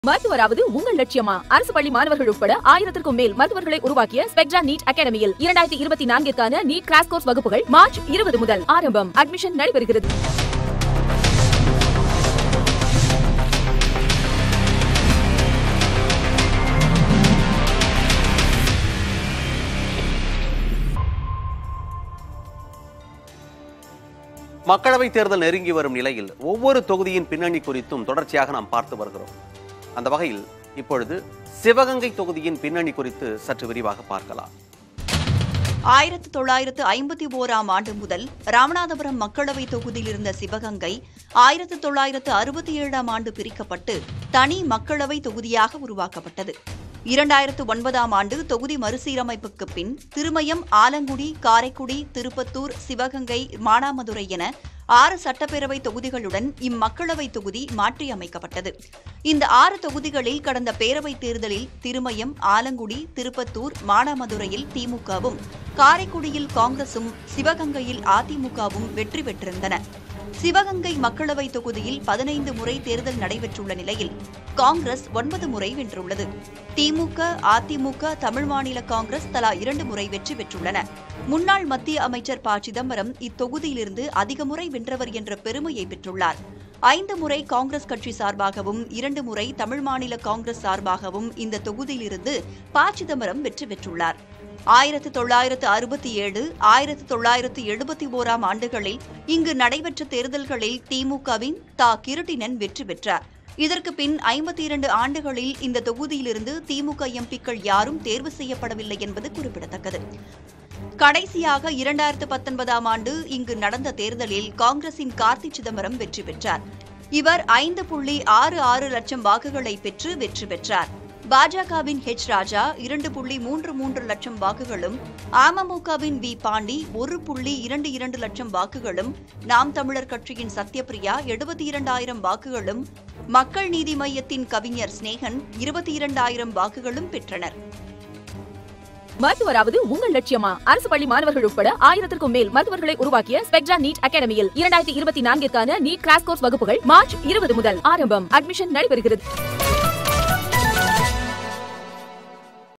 மருத்துவராவது உங்கள் லட்சியமா அரசு பள்ளி மாணவர்கள் உட்பட ஆயிரத்திற்கும் மேல் மருத்துவர்களை உருவாக்கிய ஸ்பெக்ட்ரா நீட் அகாடமியில் இரண்டாயிரத்தி இருபத்தி நான்கிற்கான நீட் கிராஸ் கோர்ஸ் வகுப்புகள் மார்ச் இருபது முதல் ஆரம்பம் அட்மிஷன் நடைபெறுகிறது மக்களவைத் தேர்தல் நெருங்கி வரும் நிலையில் ஒவ்வொரு தொகுதியின் பின்னணி குறித்தும் தொடர்ச்சியாக நாம் பார்த்து வருகிறோம் அந்த வகையில் இப்பொழுது சிவகங்கை தொகுதியின் பின்னணி குறித்து சற்று விரிவாக பார்க்கலாம் ஆயிரத்து தொள்ளாயிரத்து ஐம்பத்தி ஓராம் ஆண்டு முதல் ராமநாதபுரம் மக்களவை தொகுதியில் இருந்த சிவகங்கை ஆயிரத்து தொள்ளாயிரத்து அறுபத்தி ஏழாம் ஆண்டு பிரிக்கப்பட்டு தனி மக்களவை தொகுதியாக உருவாக்கப்பட்டது இரண்டாயிரத்து ஒன்பதாம் ஆண்டு தொகுதி மறுசீரமைப்புக்கு பின் திருமயம் ஆலங்குடி காரைக்குடி திருப்பத்தூர் சிவகங்கை மானாமதுரை என ஆறு சட்டப்பேரவை தொகுதிகளுடன் இம்மக்களவை தொகுதி மாற்றியமைக்கப்பட்டது இந்த ஆறு தொகுதிகளில் கடந்த பேரவைத் தேர்தலில் திருமயம் ஆலங்குடி திருப்பத்தூர் மானாமதுரையில் திமுகவும் காரைக்குடியில் காங்கிரசும் சிவகங்கையில் அதிமுகவும் வெற்றி பெற்றிருந்தன சிவகங்கை மக்களவை தொகுதியில் பதினைந்து முறை தேர்தல் நடைபெற்றுள்ள நிலையில் காங்கிரஸ் ஒன்பது முறை வென்றுள்ளது திமுக அதிமுக தமிழ் மாநில காங்கிரஸ் தலா இரண்டு முறை வெற்றி பெற்றுள்ளன முன்னாள் மத்திய அமைச்சர் ப சிதம்பரம் இத்தொகுதியிலிருந்து அதிக முறை வென்றவர் என்ற பெருமையை பெற்றுள்ளார் ஐந்து முறை காங்கிரஸ் கட்சி சார்பாகவும் இரண்டு முறை தமிழ் மாநில காங்கிரஸ் சார்பாகவும் இந்த தொகுதியிலிருந்து ப சிதம்பரம் வெற்றி பெற்றுள்ளார் ஆயிரத்து தொள்ளாயிரத்து அறுபத்தி ஏழு ஆயிரத்து தொள்ளாயிரத்து எழுபத்தி ஓராம் ஆண்டுகளில் இங்கு நடைபெற்ற தேர்தல்களில் திமுகவின் தா கிருட்டினன் வெற்றி பெற்றார் இதற்கு பின் ஐம்பத்தி இரண்டு ஆண்டுகளில் இந்த தொகுதியிலிருந்து திமுக எம்பிக்கள் யாரும் தேர்வு செய்யப்படவில்லை என்பது குறிப்பிடத்தக்கது கடைசியாக இரண்டாயிரத்து பத்தொன்பதாம் ஆண்டு இங்கு நடந்த தேர்தலில் காங்கிரசின் கார்த்தி சிதம்பரம் வெற்றி பெற்றார் இவர் ஐந்து புள்ளி ஆறு ஆறு லட்சம் வாக்குகளை பெற்று வெற்றி பெற்றார் பாஜகவின் ஹெச் ராஜா இரண்டு புள்ளி மூன்று மூன்று லட்சம் வாக்குகளும் அமமுகவின் வி பாண்டி ஒரு புள்ளி இரண்டு இரண்டு லட்சம் வாக்குகளும் நாம் தமிழர் கட்சியின் சத்யபிரியா எழுபத்தி இரண்டாயிரம் வாக்குகளும் மக்கள் நீதி மய்யத்தின் கவிஞர் ஸ்னேகன் இருபத்தி இரண்டாயிரம் வாக்குகளும் பெற்றனர் மருத்துவராவது உங்கள் லட்சியமா அரசு பள்ளி மாணவர்கள் உட்பட ஆயிரத்திற்கும் மேல் மருத்துவர்களை உருவாக்கிய ஸ்பெக்ட்ரா நீட் அகாடமியில் இரண்டாயிரத்தி இருபத்தி நான்கிற்கான நீட் கிராஸ் கோர்ஸ் வகுப்புகள் மார்ச் இருபது முதல் ஆரம்பம் அட்மிஷன் நடைபெறுகிறது